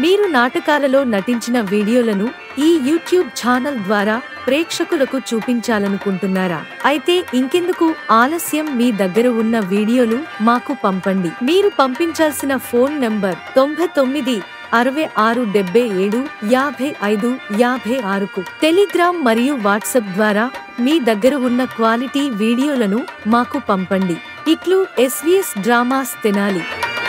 మీరు నాటకాలలో నటించిన వీడియోలను ఈ యూట్యూబ్ ఛానల్ ద్వారా ప్రేక్షకులకు చూపించాలనుకుంటున్నారా అయితే ఇంకెందుకు ఆలస్యం మీ దగ్గర ఉన్న వీడియోలు మాకు పంపండి మీరు పంపించాల్సిన ఫోన్ నంబర్ తొంభై తొమ్మిది అరవై ఆరు డెబ్బై ఏడు యాభై ఐదు యాభై ఆరుకు టెలిగ్రామ్ మరియు వాట్సాప్ ద్వారా మీ దగ్గర ఉన్న క్వాలిటీ వీడియోలను మాకు పంపండి ఇట్లు ఎస్వీఎస్ డ్రామాస్ తెనాలి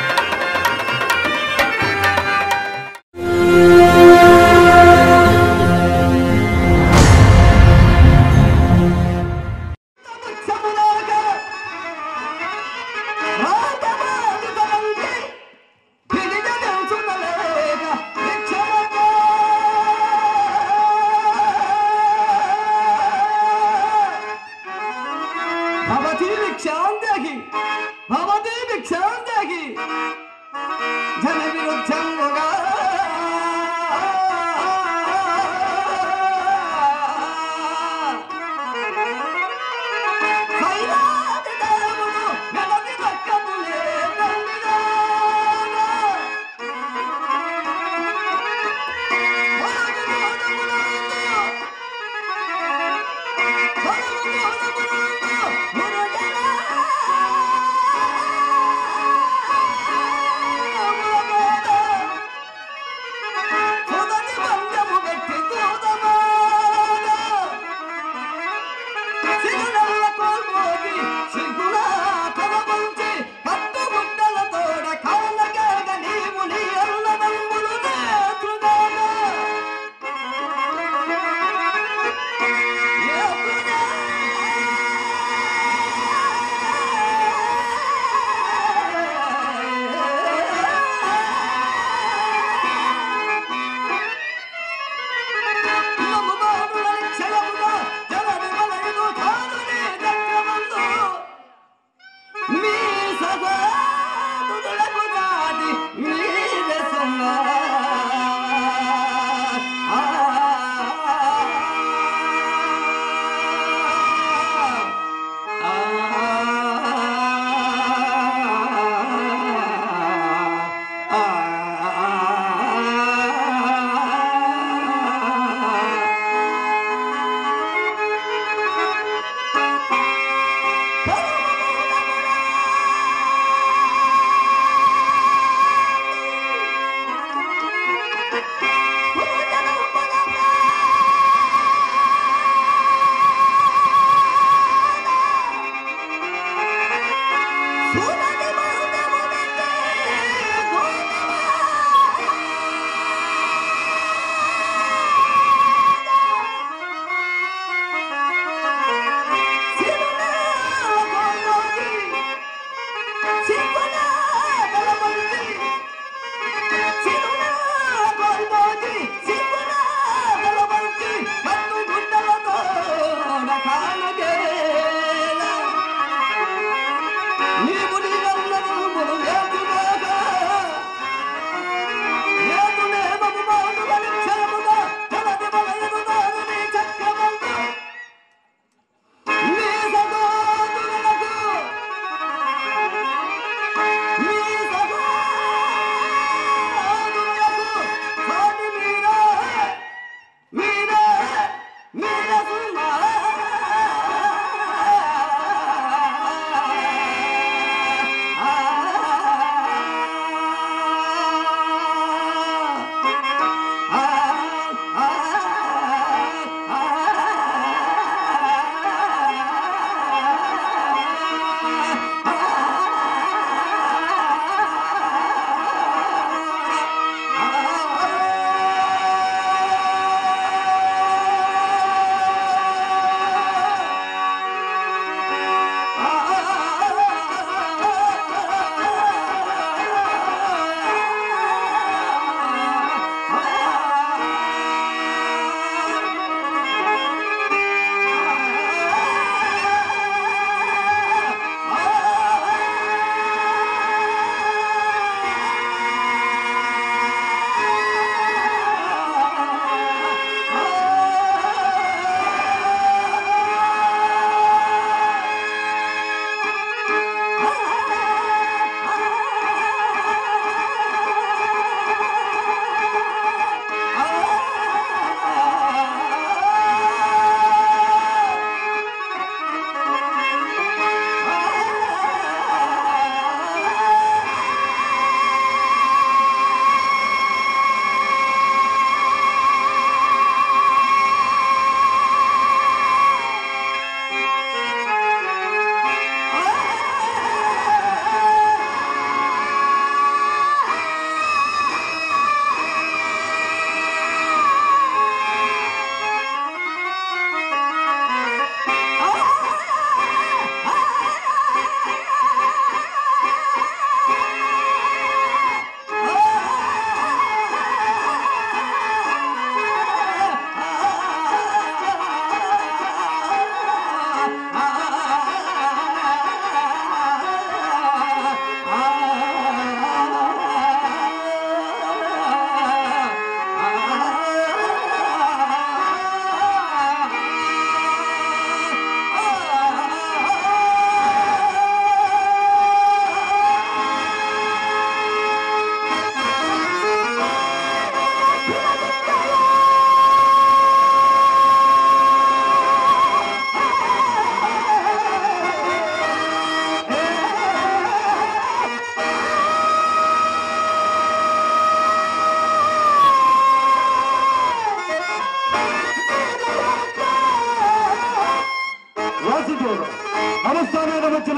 భవతి భిక్షాందేహి భవతి భిక్షాందేహి జన విరుద్ధంగా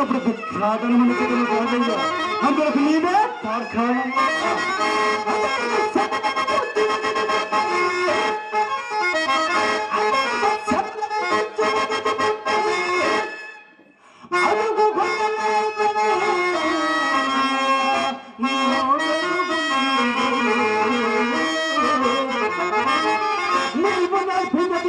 ఉన్నప్పుడు భిక్షాటనమని చెప్పిన రాజయ్య అందులోకి నీవే తార్కాణం నీవు నడిపినది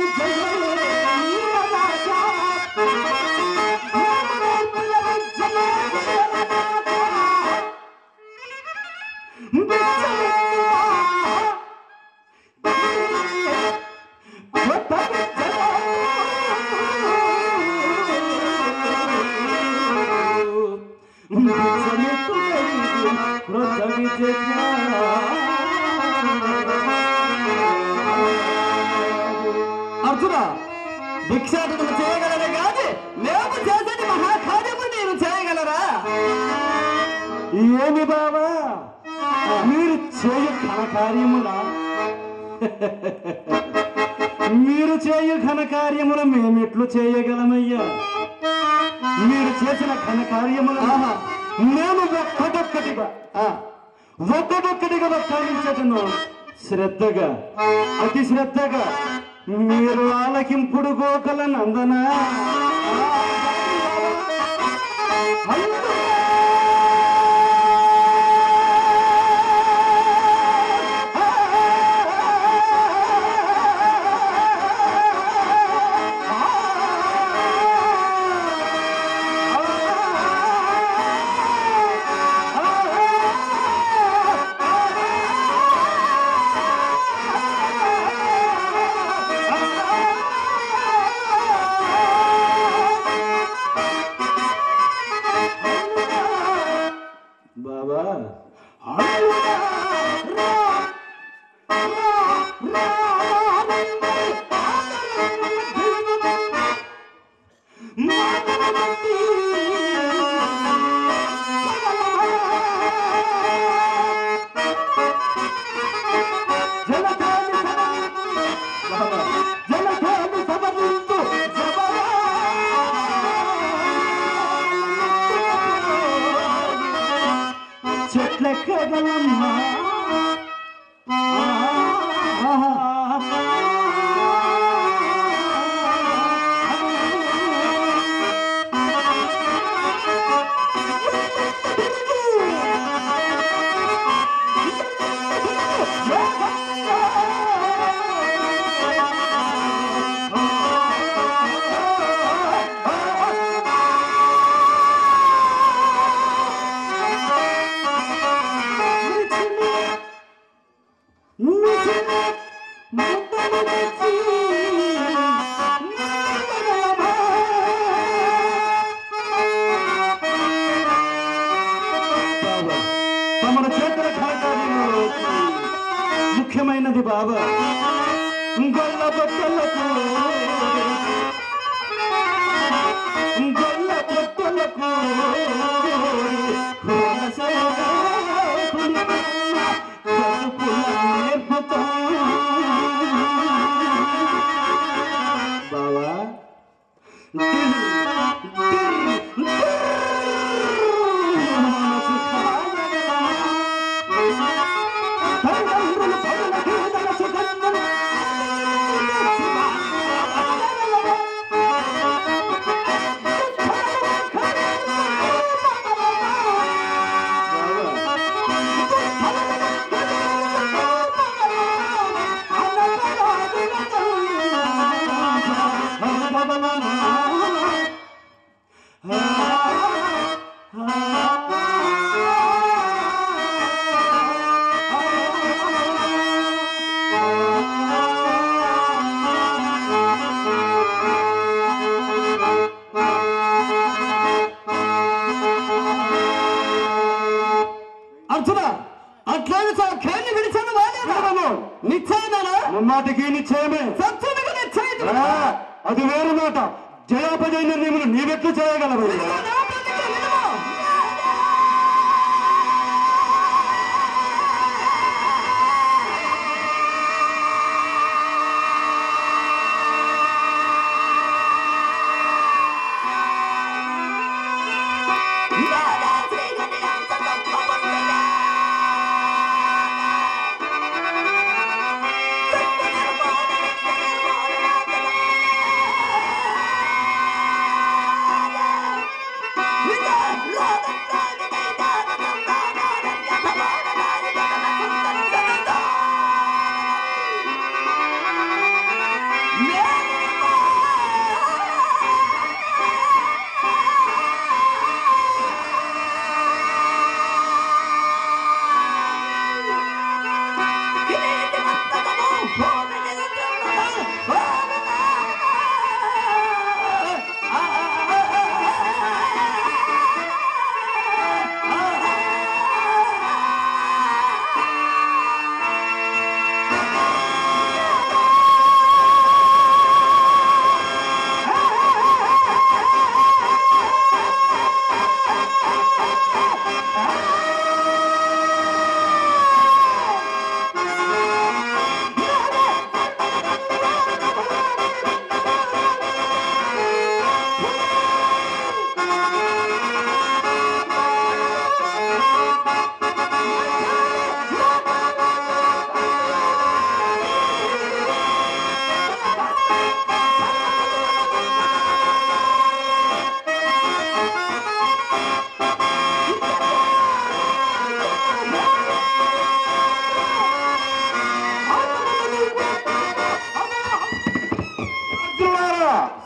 అర్జున భిక్షాటనం చేయగలరే కాదు మేము చేసేది మహాకార్యము మీరు చేయగలరా ఏమి బావా మీరు చేయు ఘనకార్యములా మీరు చేయు ఘనకార్యములు మేమెట్లు చేయగలమయ్యా మీరు చేసిన ఘనకార్యములు మేము ఒక్కటొక్కటిగా ఆ, ఒక్కటొక్కటిగా వక్కాలించటను శ్రద్ధగా అతి శ్రద్ధగా మీరు ఆలకింపుడు గోకల నందన బాబా చెట్ల కదలమ్మా తమల చేతుల ఘనకార్యంలో ముఖ్యమైనది బాబా గొల్ల బొట్టలకు గొల్ల బొట్టలకు బావా అర్జున అట్లానే ఖేన్ని విడిచాను వాడేమో నిశ్చయమేనా ముమ్మాటికి నిశ్చయమే సత్యమికి నిశ్చయం అది వేరు మాట జయాపజయ నిర్ణయములు నీవెట్లు చేయగలవు ఆ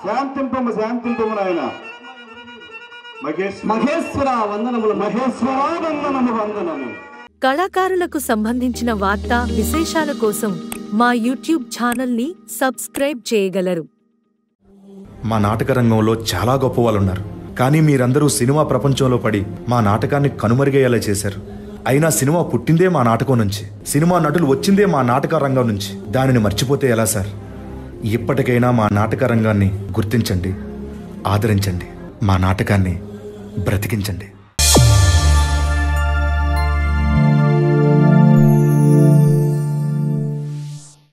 శాంతింపము శాంతింపము నాయన మహేష్ మహేశ్వర వందనములు మహేశ్వర వందనము వందనము కళాకారులకు సంబంధించిన వార్తా విశేషాల కోసం మా యూట్యూబ్ ఛానల్ని సబ్స్క్రైబ్ చేయగలరు మా నాటక రంగంలో చాలా గొప్ప వాళ్ళు ఉన్నారు కానీ మీరందరూ సినిమా ప్రపంచంలో పడి మా నాటకాన్ని కనుమరుగయ్యేలా చేశారు అయినా సినిమా పుట్టిందే మా నాటకం నుంచి సినిమా నటులు వచ్చిందే మా నాటక రంగం నుంచి దానిని మర్చిపోతే ఎలా సార్ ఇప్పటికైనా మా నాటక రంగాన్ని గుర్తించండి ఆదరించండి మా నాటకాన్ని బ్రతికించండి